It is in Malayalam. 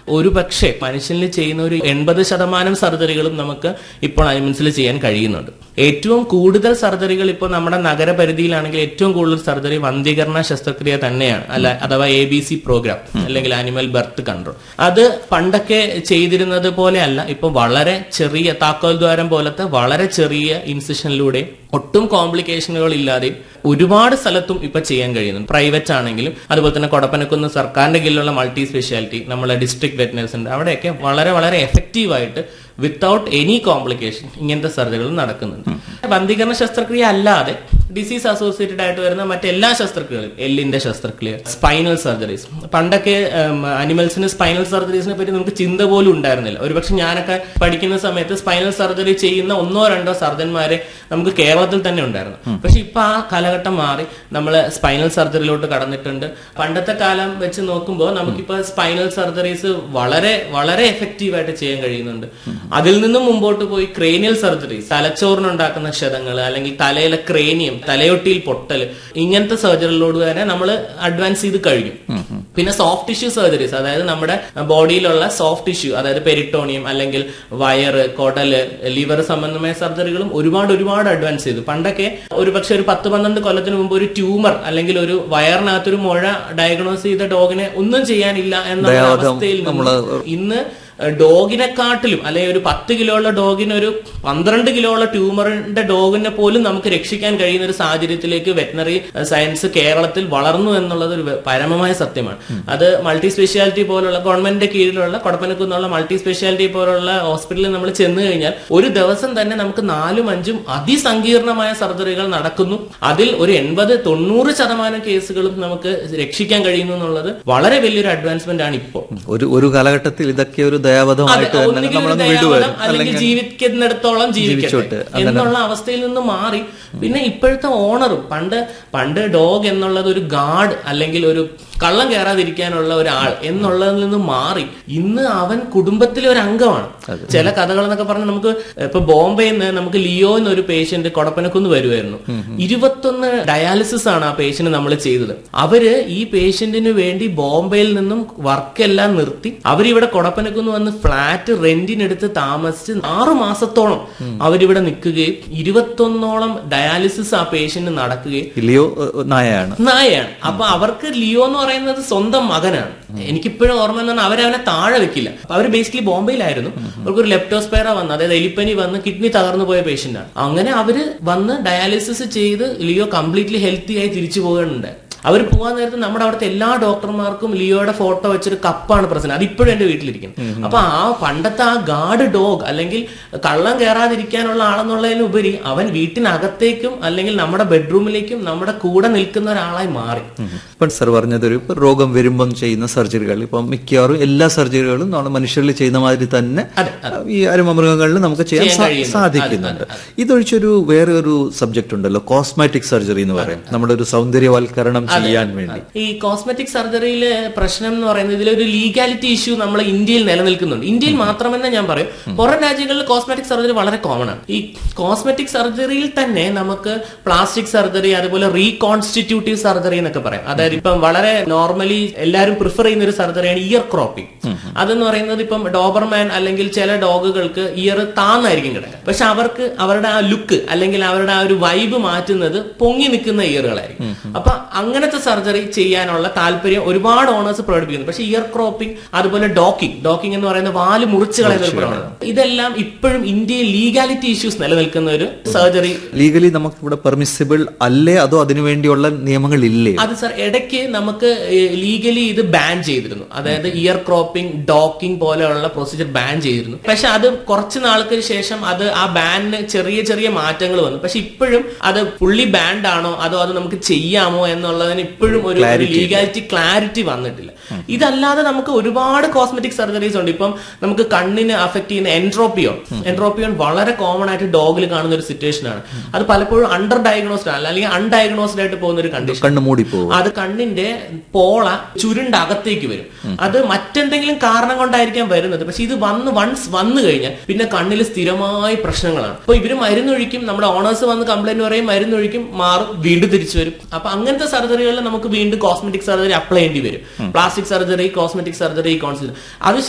ഒരു പക്ഷേ മനുഷ്യനിൽ ചെയ്യുന്ന ഒരു എൺപത് ശതമാനം സർജറികളും നമുക്ക് ഇപ്പോൾ അനിമൽസിൽ ചെയ്യാൻ കഴിയുന്നുണ്ട് ഏറ്റവും കൂടുതൽ സർജറികൾ ഇപ്പോൾ നമ്മുടെ നഗരപരിധിയിലാണെങ്കിൽ ഏറ്റവും കൂടുതൽ സർജറി വന്ധ്യീകരണ ശസ്ത്രക്രിയ തന്നെയാണ് അല്ല അഥവാ എ ബി സി പ്രോഗ്രാം അല്ലെങ്കിൽ ആനിമൽ ബർത്ത് കൺട്രോൾ അത് പണ്ടൊക്കെ ചെയ്തിരുന്നത് പോലെയല്ല ഇപ്പൊ വളരെ ചെറിയ താക്കോൽ ദ്വാരം പോലത്തെ വളരെ ചെറിയ ഇൻസിഷനിലൂടെ ഒട്ടും കോംപ്ലിക്കേഷനുകൾ ഇല്ലാതെ ഒരുപാട് സ്ഥലത്തും ഇപ്പൊ ചെയ്യാൻ കഴിയുന്നുണ്ട് പ്രൈവറ്റ് ആണെങ്കിലും അതുപോലെ തന്നെ കൊടപ്പനക്കുന്ന് സർക്കാരിന്റെ കീഴിലുള്ള മൾട്ടി സ്പെഷ്യാലിറ്റി നമ്മളെ ഡിസ്ട്രിക്ട് വെറ്റിനറീസ് ഉണ്ട് അവിടെയൊക്കെ വളരെ വളരെ എഫക്റ്റീവ് ആയിട്ട് വിത്തൗട്ട് എനി കോംപ്ലിക്കേഷൻ ഇങ്ങനത്തെ സർജറികൾ നടക്കുന്നുണ്ട് ബന്ധീകരണ ശസ്ത്രക്രിയ അല്ലാതെ ഡിസീസ് അസോസിയേറ്റഡ് ആയിട്ട് വരുന്ന മറ്റെല്ലാ ശസ്ത്രക്രിയകളും എല്ലിന്റെ ശസ്ത്രക്രിയ സ്പൈനൽ സർജറീസ് പണ്ടൊക്കെ അനിമൽസിന് സ്പൈനൽ സർജറീസിനെ പറ്റി നമുക്ക് ചിന്ത പോലും ഉണ്ടായിരുന്നില്ല ഒരുപക്ഷെ ഞാനൊക്കെ പഠിക്കുന്ന സമയത്ത് സ്പൈനൽ സർജറി ചെയ്യുന്ന ഒന്നോ രണ്ടോ സർജന്മാരെ നമുക്ക് കേരളത്തിൽ തന്നെ ഉണ്ടായിരുന്നു പക്ഷെ ഇപ്പൊ ആ കാലഘട്ടം മാറി നമ്മൾ സ്പൈനൽ സർജറിയിലോട്ട് കടന്നിട്ടുണ്ട് പണ്ടത്തെ കാലം വെച്ച് നോക്കുമ്പോൾ നമുക്കിപ്പോ സ്പൈനൽ സർജറീസ് വളരെ വളരെ എഫക്റ്റീവ് ആയിട്ട് ചെയ്യാൻ കഴിയുന്നുണ്ട് അതിൽ നിന്നും മുമ്പോട്ട് പോയി ക്രേനിയൽ സർജറീസ് തലച്ചോറിനുണ്ടാക്കുന്ന ക്ഷതങ്ങൾ അല്ലെങ്കിൽ തലയിലെ ക്രേനിയം തലയൊട്ടിയിൽ പൊട്ടൽ ഇങ്ങനത്തെ സർജറികളോട് വരെ നമ്മൾ അഡ്വാൻസ് ചെയ്ത് കഴിഞ്ഞു പിന്നെ സോഫ്റ്റ് ടിഷ്യൂ സർജറീസ് അതായത് നമ്മുടെ ബോഡിയിലുള്ള സോഫ്റ്റ് ടിഷ്യൂ അതായത് പെരിട്ടോണിയം അല്ലെങ്കിൽ വയറ് കൊടല് ലിവർ സംബന്ധമായ സർജറികളും ഒരുപാട് ഒരുപാട് അഡ്വാൻസ് ചെയ്തു പണ്ടൊക്കെ ഒരു പക്ഷെ ഒരു പത്ത് പന്ത്രണ്ട് കൊല്ലത്തിന് മുമ്പ് ഒരു ട്യൂമർ അല്ലെങ്കിൽ ഒരു വയറിനകത്തൊരു മുഴ ഡയഗ്നോസ് ചെയ്ത ഡോഗിനെ ഒന്നും ചെയ്യാനില്ല എന്ന ദയാവധം അവസ്ഥയിൽ നിന്ന് നമ്മള് ഇന്ന് ഡോഗിനെക്കാട്ടിലും അല്ലെങ്കിൽ ഒരു പത്ത് കിലോ ഉള്ള ഡോഗിന് ഒരു പന്ത്രണ്ട് കിലോ ഉള്ള ട്യൂമറിന്റെ ഡോഗിനെ പോലും നമുക്ക് രക്ഷിക്കാൻ കഴിയുന്ന ഒരു സാഹചര്യത്തിലേക്ക് വെറ്റിനറി സയൻസ് കേരളത്തിൽ വളർന്നു എന്നുള്ളത് ഒരു പരമമായ സത്യമാണ് അത് മൾട്ടി സ്പെഷ്യാലിറ്റി പോലുള്ള ഗവൺമെന്റിന്റെ കീഴിലുള്ള കൊടപ്പനക്കുന്നുള്ള മൾട്ടി സ്പെഷ്യാലിറ്റി പോലുള്ള ഹോസ്പിറ്റലിൽ നമ്മൾ ചെന്ന് കഴിഞ്ഞാൽ ഒരു ദിവസം തന്നെ നമുക്ക് നാലും അഞ്ചും അതിസങ്കീർണമായ സർജറികൾ നടക്കുന്നു അതിൽ ഒരു എൺപത് തൊണ്ണൂറ് ശതമാനം കേസുകളും നമുക്ക് രക്ഷിക്കാൻ കഴിയുന്നു എന്നുള്ളത് വളരെ വലിയൊരു അഡ്വാൻസ്മെന്റ് ആണ് ഇപ്പോൾ ഒരു ഒരു കാലഘട്ടത്തിൽ ഇതൊക്കെ ഒരു ദയാവധമായിട്ട് അതെ, തന്നെ ഒന്നുകിൽ നമ്മൾ ഒരു വിടുവായിരുന്നു ദയാവധം അല്ലെങ്കിൽ ജീവിക്കുന്നിടത്തോളം ജീവിക്കട്ടെ എന്നുള്ള അവസ്ഥയിൽ നിന്ന് മാറി പിന്നെ ഇപ്പോഴത്തെ ഓണറും പണ്ട് പണ്ട് ഡോഗ് എന്നുള്ളത് ഒരു ഗാർഡ് അല്ലെങ്കിൽ ഒരു കള്ളം കയറാതിരിക്കാനുള്ള ഒരാൾ എന്നുള്ളതിൽ നിന്ന് മാറി ഇന്ന് അവൻ കുടുംബത്തിലെ ഒരു അംഗമാണ് ചില കഥകൾ എന്നൊക്കെ പറഞ്ഞ് നമുക്ക് ഇപ്പൊ ബോംബെയിൽ നിന്ന് നമുക്ക് ലിയോ എന്നൊരു പേഷ്യന്റ് കൊടപ്പനക്കുന്ന് വരുമായിരുന്നു ഇരുപത്തൊന്ന് ഡയാലിസിസ് ആണ് ആ പേഷ്യന്റ് നമ്മൾ ചെയ്തത് അവര് ഈ പേഷ്യന്റിന് വേണ്ടി ബോംബെയിൽ നിന്നും വർക്കെല്ലാം നിർത്തി അവരിവിടെ കൊടപ്പനക്കുന്ന് വന്ന് ഫ്ലാറ്റ് റെന്റിനെടുത്ത് താമസിച്ച് ആറു മാസത്തോളം അവരിവിടെ നിൽക്കുകയും ഇരുപത്തൊന്നോളം ഡയാലിസിസ് ആ പേഷ്യന്റ് നടക്കുകയും ലിയോ ഏഹ്, നായയാണ് നായയാണ് അപ്പൊ അവർക്ക് ലിയോ എന്ന് പറയുന്നത് സ്വന്തം മകനാണ് എനിക്കിപ്പോഴും ഓർമ്മ എന്നാണ് അവരവനെ താഴെ വെക്കില്ല അപ്പൊ അവർ ബേസിക്കലി ബോംബെയിലായിരുന്നു അവർക്കൊരു ലെപ്റ്റോസ്പെയറ വന്ന് അതായത് എലിപ്പനി വന്ന് കിഡ്നി തകർന്നു പോയ പേഷ്യന്റ് ആണ് അങ്ങനെ അവര് വന്ന് ഡയാലിസിസ് ചെയ്ത് ലിയോ കംപ്ലീറ്റ്ലി ഹെൽത്തി ആയി തിരിച്ചു പോകുന്നുണ്ടായി അവർ പോകാൻ നേരത്ത് നമ്മുടെ അവിടുത്തെ എല്ലാ ഡോക്ടർമാർക്കും ലിയോയുടെ ഫോട്ടോ വെച്ചൊരു കപ്പാണ് പ്രസന്റ് അതിപ്പോഴും എന്റെ വീട്ടിലിരിക്കുന്നത് അപ്പൊ ആ പണ്ടത്തെ ആ ഗാർഡ് ഡോഗ് അല്ലെങ്കിൽ കള്ളം കയറാതിരിക്കാനുള്ള ആളെന്നുള്ളതിനുപരി അവൻ വീട്ടിനകത്തേക്കും അല്ലെങ്കിൽ നമ്മുടെ ബെഡ്റൂമിലേക്കും നമ്മുടെ കൂടെ നിൽക്കുന്ന ഒരാളായി മാറി ഇപ്പം സർ പറഞ്ഞതൊരു ഇപ്പൊ രോഗം വരുമ്പം ചെയ്യുന്ന സർജറികൾ ഇപ്പം മിക്കവാറും എല്ലാ സർജറികളും നമ്മൾ മനുഷ്യരിൽ ചെയ്യുന്ന മാതിരി തന്നെ ഈ അരുമമൃഗങ്ങളിൽ നമുക്ക് ചെയ്യാൻ ചെയ്യാൻ സാ- കഴിയുന്നു. സാധിക്കുന്നുണ്ട് ഇതൊഴിച്ചൊരു വേറെ ഒരു സബ്ജക്ട് ഉണ്ടല്ലോ കോസ്മാറ്റിക് സർജറി എന്ന് പറയും നമ്മുടെ ഒരു സൗന്ദര്യവൽക്കരണം ചെയ്യാൻ വേണ്ടി ഈ കോസ്മെറ്റിക് സർജറിയിലെ പ്രശ്നം എന്ന് പറയുന്നത് ഇതിലൊരു ലീഗാലിറ്റി ഇഷ്യൂ നമ്മൾ ഇന്ത്യയിൽ നിലനിൽക്കുന്നുണ്ട് ഇന്ത്യയിൽ മാത്രമെന്ന് ഞാൻ പറയും പുറം രാജ്യങ്ങളിൽ കോസ്മെറ്റിക് സർജറി വളരെ കോമൺ ആണ് ഈ കോസ്മെറ്റിക് സർജറിയിൽ തന്നെ നമുക്ക് പ്ലാസ്റ്റിക് സർജറി അതുപോലെ റീകോൺസ്റ്റിറ്റ്യൂട്ടീവ് സർജറി എന്നൊക്കെ പറയാം അതായത് ഇപ്പം വളരെ നോർമലി എല്ലാവരും പ്രിഫർ ചെയ്യുന്ന ഒരു സർജറിയാണ് ഇയർ ക്രോപ്പിംഗ് അതെന്ന് പറയുന്നത് ഇപ്പം ഡോബർമാൻ അല്ലെങ്കിൽ ചില ഡോഗുകൾക്ക് ഇയർ താന്നായിരിക്കും കിടക്കുക പക്ഷെ അവർക്ക് അവരുടെ ആ ലുക്ക് അല്ലെങ്കിൽ അവരുടെ ആ ഒരു വൈബ് മാറ്റുന്നത് പൊങ്ങി നിൽക്കുന്ന ഇയറുകളായിരിക്കും അപ്പൊ അങ്ങനത്തെ സർജറി ചെയ്യാനുള്ള താല്പര്യം ഒരുപാട് ഓണേഴ്സ് പ്രകടിപ്പിക്കുന്നു പക്ഷെ ഇയർ ക്രോപ്പിംഗ് അതുപോലെ ഡോക്കിംഗ് ഡോക്കിംഗ് എന്ന് പറയുന്ന വാല് മുറിച്ച് കളയുന്ന ഒരു പ്രവണത ഇതെല്ലാം ഇപ്പോഴും ഇന്ത്യയിൽ ലീഗാലിറ്റി ഇഷ്യൂസ് നിലനിൽക്കുന്ന ഒരു സർജറി ലീഗലി നമുക്ക് ഇവിടെ പെർമിസിബിൾ അല്ലേ അതോ അതിനുവേണ്ടിയുള്ള നിയമങ്ങൾ ഇല്ലേ അത് സാർ ഇടയ്ക്ക് നമുക്ക് ലീഗലി ഇത് ബാൻ ചെയ്തിരുന്നു അതായത് ഇയർ ക്രോപ്പിംഗ് ഡോക്കിംഗ് പോലെയുള്ള പ്രൊസീജിയർ ബാൻ ചെയ്തിരുന്നു പക്ഷെ അത് കുറച്ച് നാൾക്ക് ശേഷം അത് ആ ബാനിന് ചെറിയ ചെറിയ മാറ്റങ്ങൾ വന്നു പക്ഷെ ഇപ്പോഴും അത് ഫുള്ളി ബാൻഡ് ആണോ അതോ അത് നമുക്ക് ചെയ്യാമോ എന്നുള്ളതിന് ഇപ്പോഴും ഒരു ലീഗാലിറ്റി ക്ലാരിറ്റി വന്നിട്ടില്ല ഇതല്ലാതെ നമുക്ക് ഒരുപാട് കോസ്മെറ്റിക് സർജറീസ് ഉണ്ട് ഇപ്പം നമുക്ക് കണ്ണിന് അഫക്ട് ചെയ്യുന്ന എൻട്രോപ്പിയോൺ എൻട്രോപ്പിയോൺ വളരെ കോമൺ ആയിട്ട് ഡോഗിൽ കാണുന്ന ഒരു സിറ്റുവേഷൻ ആണ് അത് പലപ്പോഴും അണ്ടർ ഡയഗ്നോസ്ഡ് ആണ് അല്ലെങ്കിൽ അൺഡയഗ്നോസ്ഡ് ആയിട്ട് പോകുന്ന ഒരു കണ്ടീഷൻ കണ്ണു മൂടിപ്പോകും അത് കണ്ണിന്റെ പോള ചുരുണ്ട അകത്തേക്ക് വരും അത് മറ്റെന്തെങ്കിലും കാരണം കൊണ്ടായിരിക്കാം വരുന്നത് പക്ഷെ ഇത് വന്ന് വൺസ് വന്നു കഴിഞ്ഞാൽ പിന്നെ കണ്ണിൽ സ്ഥിരമായി പ്രശ്നങ്ങളാണ് അപ്പൊ ഇവര് മരുന്നൊഴിക്കും നമ്മുടെ ഓണേഴ്സ് വന്ന് കംപ്ലൈന്റ് പറയും മരുന്നൊഴിക്കും മാറും വീണ്ടും തിരിച്ചു വരും അപ്പൊ അങ്ങനത്തെ സർജറികളിൽ നമുക്ക് വീണ്ടും കോസ്മെറ്റിക് സർജറി അപ്ലൈ ചെയ്യേണ്ടി വരും plastic surgery cosmetic surgery council അത്